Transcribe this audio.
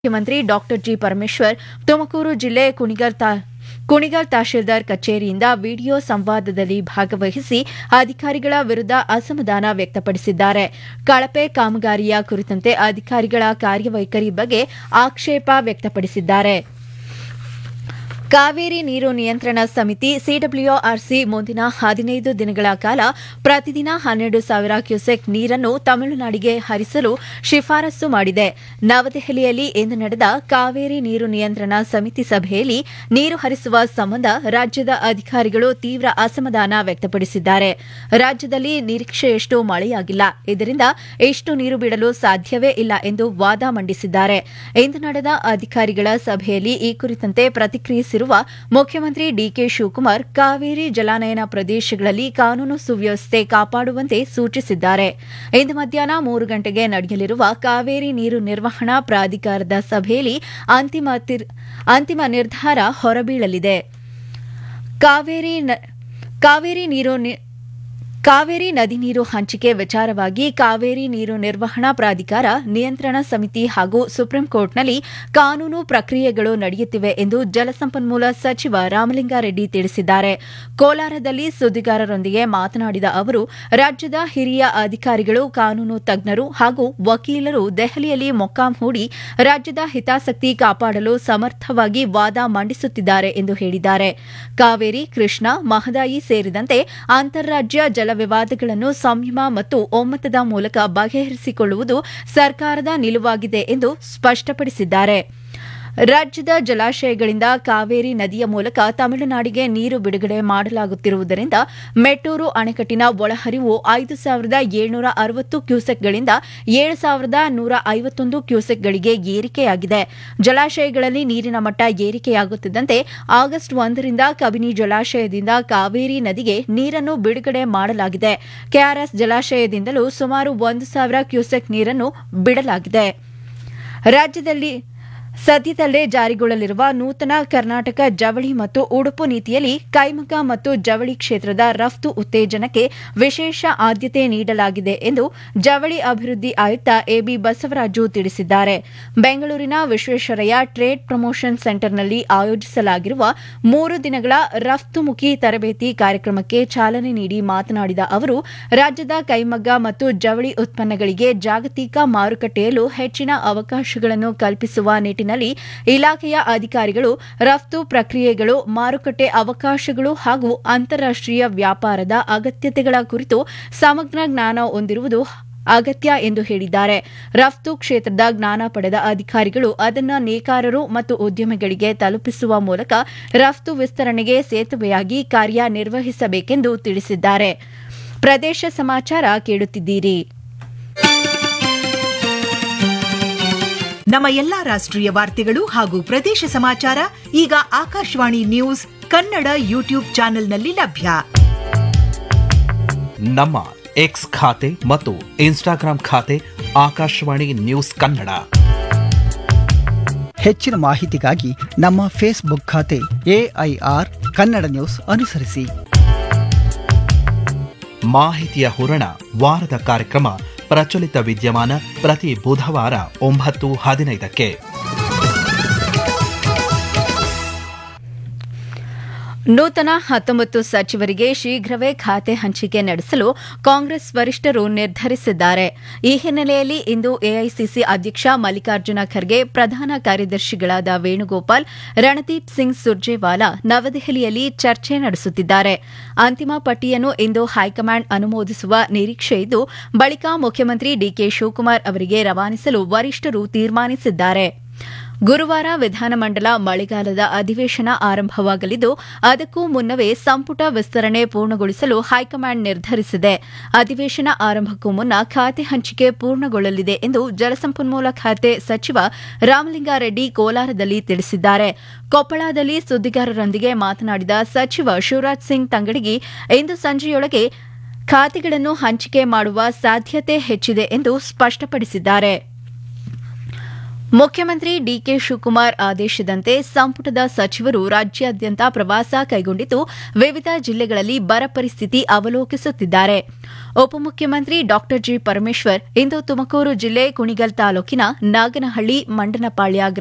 ಮುಖ್ಯಮಂತ್ರಿ doctor G Parameshwar Tumakuru ಜಿಲ್ಲೆ ಕುಣಿಗಲ್ ತಾ ಕುಣಿಗಲ್ ತಹಶೀಲ್ದಾರ್ ಕಚೇರಿಯಿಂದ ವಿಡಿಯೋ ಸಂವಾದದಲ್ಲಿ ಭಾಗವಹಿಸಿ ಅಧಿಕಾರಿಗಳ ವಿರುದ್ಧ ಅಸಮಾಧಾನ ವ್ಯಕ್ತಪಡಿಸಿದ್ದಾರೆ ಕಳಪೆ ಕಾಮಗಾರಿಯ ಕುರಿತಂತೆ ಅಧಿಕಾರಿಗಳ ಕಾರ್ಯವೈಖರಿ ಬಗ್ಗೆ ಆಕ್ಷೇಪ ವ್ಯಕ್ತಪಡಿಸಿದ್ದಾರೆ ಕಾವೇರಿ ನೀರು ನಿಯಂತ್ರಣ ಸಮಿತಿ ಸಿಡಬ್ಲ್ಯೂಆರ್ಸಿ ಮುಂದಿನ ಹದಿನೈದು ದಿನಗಳ ಕಾಲ ಪ್ರತಿದಿನ ಹನ್ನೆರಡು ಸಾವಿರ ಕ್ಯೂಸೆಕ್ ನೀರನ್ನು ತಮಿಳುನಾಡಿಗೆ ಹರಿಸಲು ಶಿಫಾರಸು ಮಾಡಿದೆ ನವದೆಹಲಿಯಲ್ಲಿ ಇಂದು ನಡೆದ ಕಾವೇರಿ ನೀರು ನಿಯಂತ್ರಣ ಸಮಿತಿ ಸಭೆಯಲ್ಲಿ ನೀರು ಹರಿಸುವ ಸಂಬಂಧ ರಾಜ್ಯದ ಅಧಿಕಾರಿಗಳು ತೀವ್ರ ಅಸಮಾಧಾನ ವ್ಯಕ್ತಪಡಿಸಿದ್ದಾರೆ ರಾಜ್ಯದಲ್ಲಿ ನಿರೀಕ್ಷೆಯಷ್ಟು ಮಳೆಯಾಗಿಲ್ಲ ಇದರಿಂದ ಎಷ್ಟು ನೀರು ಬಿಡಲು ಸಾಧ್ಯವೇ ಇಲ್ಲ ಎಂದು ವಾದ ಮಂಡಿಸಿದ್ದಾರೆ ಇಂದು ನಡೆದ ಅಧಿಕಾರಿಗಳ ಸಭೆಯಲ್ಲಿ ಈ ಕುರಿತಂತೆ ಪ್ರತಿಕ್ರಿಯಿಸಿರುವ ಮುಖ್ಯಮಂತ್ರಿ ಡಿಕೆ ಶಿವಕುಮಾರ್ ಕಾವೇರಿ ಜಲಾನಯನ ಪ್ರದೇಶಗಳಲ್ಲಿ ಕಾನೂನು ಸುವ್ಯವಸ್ಥೆ ಕಾಪಾಡುವಂತೆ ಸೂಚಿಸಿದ್ದಾರೆ ಇಂದು ಮಧ್ಯಾಹ್ನ ಮೂರು ಗಂಟೆಗೆ ನಡೆಯಲಿರುವ ಕಾವೇರಿ ನೀರು ನಿರ್ವಹಣಾ ಪ್ರಾಧಿಕಾರದ ಸಭೆಯಲ್ಲಿ ಅಂತಿಮ ತೀರ್- ಅಂತಿಮ ನಿರ್ಧಾರ ಹೊರಬೀಳಲಿದೆ ಕಾವೇರಿ ನ- ಕಾವೇರಿ ನೀರು ನಿ- ಕಾವೇರಿ ನದಿ ನೀರು ಹಂಚಿಕೆ ವಿಚಾರವಾಗಿ ಕಾವೇರಿ ನೀರು ನಿರ್ವಹಣಾ ಪ್ರಾಧಿಕಾರ ನಿಯಂತ್ರಣ ಸಮಿತಿ ಹಾಗೂ ಸುಪ್ರೀಂ ಕೋರ್ಟ್ನಲ್ಲಿ ಕಾನೂನು ಪ್ರಕ್ರಿಯೆಗಳು ನಡೆಯುತ್ತಿವೆ ಎಂದು ಜಲಸಂಪನ್ಮೂಲ ಸಚಿವ ರಾಮಲಿಂಗಾರೆಡ್ಡಿ ತಿಳಿಸಿದ್ದಾರೆ ಕೋಲಾರದಲ್ಲಿ ಸುದ್ದಿಗಾರರೊಂದಿಗೆ ಮಾತನಾಡಿದ ಅವರು ರಾಜ್ಯದ ಹಿರಿಯ ಅಧಿಕಾರಿಗಳು ಕಾನೂನು ತಜ್ಞರು ಹಾಗೂ ವಕೀಲರು ದೆಹಲಿಯಲ್ಲಿ ಮೊಕ್ಕಾಂ ಹೂಡಿ ರಾಜ್ಯದ ಹಿತಾಸಕ್ತಿ ಕಾಪಾಡಲು ಸಮರ್ಥವಾಗಿ ವಾದ ಮಂಡಿಸುತ್ತಿದ್ದಾರೆ ಎಂದು ಹೇಳಿದ್ದಾರೆ ಕಾವೇರಿ ಕೃಷ್ಣ ಮಹದಾಯಿ ಸೇರಿದಂತೆ ಅಂತಾರಾಜ್ಯ ಜಲ ವಿವಾದಗಳನ್ನು ಸಂಯಮ ಮತ್ತು ಒಮ್ಮತದ ಮೂಲಕ ಬಗೆಹರಿಸಿಕೊಳ್ಳುವುದು ಸರ್ಕಾರದ ನಿಲುವಾಗಿದೆ ಎಂದು ಸ್ಪಷ್ಟಪಡಿಸಿದ್ದಾರೆ ರಾಜ್ಯದ ಜಲಾಶಯಗಳಿಂದ ಕಾವೇರಿ ನದಿಯ ಮೂಲಕ ತಮಿಳುನಾಡಿಗೆ ನೀರು ಬಿಡುಗಡೆ ಮಾಡಲಾಗುತ್ತಿರುವುದರಿಂದ ಮೆಟ್ಟೂರು ಅಣೆಕಟ್ಟಿನ ಒಳಹರಿವು ಐದು ಸಾವಿರದ ಏಳ್ನೂರ ಅರವತ್ತು ಕ್ಯೂಸೆಕ್ಗಳಿಂದ ಏಳು ಸಾವಿರದ ನೂರ ಐವತ್ತೊಂದು ಕ್ಯೂಸೆಕ್ಗಳಿಗೆ ಏರಿಕೆಯಾಗಿದೆ ಜಲಾಶಯಗಳಲ್ಲಿ ನೀರಿನ ಮಟ್ಟ ಏರಿಕೆಯಾಗುತ್ತಿದ್ದಂತೆ ಆಗಸ್ಟ್ ಒಂದರಿಂದ ಕಬಿನಿ ಜಲಾಶಯದಿಂದ ಕಾವೇರಿ ನದಿಗೆ ನೀರನ್ನು ಬಿಡುಗಡೆ ಮಾಡಲಾಗಿದೆ ಕೆಆರ್ಎಸ್ ಜಲಾಶಯದಿಂದಲೂ ಸುಮಾರು ಒಂದು ಸಾವಿರ ಕ್ಯೂಸೆಕ್ ನೀರನ್ನು ಬಿಡಲಾಗಿದೆ ರಾಜ್ಯದಲ್ಲಿ ಸದ್ಯದಲ್ಲೇ ಜಾರಿಗೊಳ್ಳಲಿರುವ ನೂತನ ಕರ್ನಾಟಕ ಜವಳಿ ಮತ್ತು ಉಡುಪು ನೀತಿಯಲ್ಲಿ ಕೈಮಗ್ಗ ಮತ್ತು ಜವಳಿ ಕ್ಷೇತ್ರದ ರಫ್ತು ಉತ್ತೇಜನಕ್ಕೆ ವಿಶೇಷ ಆದ್ಯತೆ ನೀಡಲಾಗಿದೆ ಎಂದು ಜವಳಿ ಅಭಿವೃದ್ಧಿ ಆಯುಕ್ತ ಎಬಿ ಬಸವರಾಜು ತಿಳಿಸಿದ್ದಾರೆ ಬೆಂಗಳೂರಿನ ವಿಶ್ವೇಶ್ವರಯ್ಯ ಟ್ರೇಡ್ ಪ್ರಮೋಷನ್ ಸೆಂಟರ್ನಲ್ಲಿ ಆಯೋಜಿಸಲಾಗಿರುವ ಮೂರು ದಿನಗಳ ರಫ್ತುಮುಖಿ ತರಬೇತಿ ಕಾರ್ಯಕ್ರಮಕ್ಕೆ ಚಾಲನೆ ನೀಡಿ ಮಾತನಾಡಿದ ಅವರು ರಾಜ್ಯದ ಕೈಮಗ್ಗ ಮತ್ತು ಜವಳಿ ಉತ್ಪನ್ನಗಳಿಗೆ ಜಾಗತಿಕ ಮಾರುಕಟ್ಟೆಯಲ್ಲೂ ಹೆಚ್ಚಿನ ಅವಕಾಶಗಳನ್ನು ಕಲ್ಪಿಸುವ ನಿಟ್ಟಿನಲ್ಲಿ ಇಲಾಖೆಯ ಅಧಿಕಾರಿಗಳು ರಫ್ತು ಪ್ರಕ್ರಿಯೆಗಳು ಮಾರುಕಟ್ಟೆ ಅವಕಾಶಗಳು ಹಾಗೂ ಅಂತಾರಾಷ್ಟೀಯ ವ್ಯಾಪಾರದ ಅಗತ್ಯತೆಗಳ ಕುರಿತು ಸಮಗ್ರ ಜ್ಞಾನ ಹೊಂದಿರುವುದು ಅಗತ್ಯ ಎಂದು ಹೇಳಿದ್ದಾರೆ ರಫ್ತು ಕ್ಷೇತ್ರದ ಜ್ಞಾನ ಪಡೆದ ಅಧಿಕಾರಿಗಳು ಅದನ್ನು ನೇಕಾರರು ಮತ್ತು ಉದ್ಯಮಿಗಳಿಗೆ ತಲುಪಿಸುವ ಮೂಲಕ ರಫ್ತು ವಿಸ್ತರಣೆಗೆ ಸೇತುವೆಯಾಗಿ ಕಾರ್ಯನಿರ್ವಹಿಸಬೇಕೆಂದು ತಿಳಿಸಿದ್ದಾರೆ ಪ್ರದೇಶ ಸಮಾಚಾರ ಕೇಳುತ್ತಿದ್ದೀರಿ ನಮ್ಮ ಎಲ್ಲಾ ರಾಷ್ಟ್ರೀಯ ವಾರ್ತೆಗಳು ಹಾಗೂ ಪ್ರದೇಶ ಸಮಾಚಾರ ಈಗ ಆಕಾಶವಾಣಿ ನ್ಯೂಸ್ ಕನ್ನಡ ಯೂಟ್ಯೂಬ್ ಚಾನೆಲ್ನಲ್ಲಿ ಲಭ್ಯ ನಮ್ಮ ಎಕ್ಸ್ ಖಾತೆ ಮತ್ತು ಇನ್ಸ್ಟಾಗ್ರಾಂ ಖಾತೆ ಆಕಾಶವಾಣಿ ನ್ಯೂಸ್ ಕನ್ನಡ ಹೆಚ್ಚಿನ ಮಾಹಿತಿಗಾಗಿ ನಮ್ಮ ಫೇಸ್ಬುಕ್ ಖಾತೆ ಎಐಆರ್ ಕನ್ನಡ ನ್ಯೂಸ್ ಅನುಸರಿಸಿ ಮಾಹಿತಿಯ ಹೂರಣ ವಾರದ ಕಾರ್ಯಕ್ರಮ ಪ್ರಚಲಿತ ವಿದ್ಯಮಾನ ಪ್ರತಿ ಬುಧವಾರ ಒಂಬತ್ತು ಹದಿನೈದಕ್ಕೆ ನೂತನ ಹತ್ತೊಂಬತ್ತು ಸಚಿವರಿಗೆ ಶೀಘ್ರವೇ ಖಾತೆ ಹಂಚಿಕೆ ನಡೆಸಲು ಕಾಂಗ್ರೆಸ್ ವರಿಷ್ಠರು ನಿರ್ಧರಿಸಿದ್ದಾರೆ ಈ ಹಿನ್ನೆಲೆಯಲ್ಲಿ ಇಂದು ಎಐಸಿಸಿ ಅಧ್ಯಕ್ಷ ಮಲ್ಲಿಕಾರ್ಜುನ ಖರ್ಗೆ ಪ್ರಧಾನ ಕಾರ್ಯದರ್ಶಿಗಳಾದ ವೇಣುಗೋಪಾಲ್ ರಣದೀಪ್ ಸಿಂಗ್ ಸುರ್ಜೇವಾಲಾ ನವದೆಹಲಿಯಲ್ಲಿ ಚರ್ಚೆ ನಡೆಸುತ್ತಿದ್ದಾರೆ ಅಂತಿಮ ಪಟ್ಟಿಯನ್ನು ಇಂದು ಹೈಕಮಾಂಡ್ ಅನುಮೋದಿಸುವ ನಿರೀಕ್ಷೆ ಇದ್ದು ಬಳಿಕ ಮುಖ್ಯಮಂತ್ರಿ ಡಿಕೆ ಶಿವಕುಮಾರ್ ಅವರಿಗೆ ರವಾನಿಸಲು ವರಿಷ್ಠರು ತೀರ್ಮಾನಿಸಿದ್ದಾರೆ ಗುರುವಾರ ವಿಧಾನಮಂಡಲ ಮಳೆಗಾಲದ ಅಧಿವೇಶನ ಆರಂಭವಾಗಲಿದ್ದು ಅದಕ್ಕೂ ಮುನ್ನವೇ ಸಂಪುಟ ವಿಸ್ತರಣೆ ಪೂರ್ಣಗೊಳಿಸಲು ಹೈಕಮಾಂಡ್ ನಿರ್ಧರಿಸಿದೆ ಅಧಿವೇಶನ ಆರಂಭಕ್ಕೂ ಮುನ್ನ ಖಾತೆ ಹಂಚಿಕೆ ಪೂರ್ಣಗೊಳ್ಳಲಿದೆ ಎಂದು ಜಲಸಂಪನ್ಮೂಲ ಖಾತೆ ಸಚಿವ ರಾಮಲಿಂಗಾರೆಡ್ಡಿ ಕೋಲಾರದಲ್ಲಿ ತಿಳಿಸಿದ್ದಾರೆ ಕೊಪ್ಪಳದಲ್ಲಿ ಸುದ್ದಿಗಾರರೊಂದಿಗೆ ಮಾತನಾಡಿದ ಸಚಿವ ಶಿವರಾಜ್ ಸಿಂಗ್ ತಂಗಡಗಿ ಇಂದು ಸಂಜೆಯೊಳಗೆ ಖಾತೆಗಳನ್ನು ಹಂಚಿಕೆ ಮಾಡುವ ಸಾಧ್ಯತೆ ಹೆಚ್ಚಿದೆ ಎಂದು ಸ್ಪಷ್ಟಪಡಿಸಿದ್ದಾರೆ ಮುಖ್ಯಮಂತ್ರಿ ಡಿಕೆ ಶಿವಕುಮಾರ್ ಆದೇಶದಂತೆ ಸಂಪುಟದ ಸಚಿವರು ರಾಜ್ಯಾದ್ಯಂತ ಪ್ರವಾಸ ಕೈಗೊಂಡಿದ್ದು ವಿವಿಧ ಜಿಲ್ಲೆಗಳಲ್ಲಿ ಬರ ಪರಿಸ್ಥಿತಿ ಅವಲೋಕಿಸುತ್ತಿದ್ದಾರೆ ಉಪಮುಖ್ಯಮಂತ್ರಿ ಡಾ ಜಿ ಪರಮೇಶ್ವರ್ ಇಂದು ತುಮಕೂರು ಜಿಲ್ಲೆ ಕುಣಿಗಲ್ ತಾಲೂಕಿನ ನಾಗನಹಳ್ಳಿ ಮಂಡನಪಾಳ್ಯ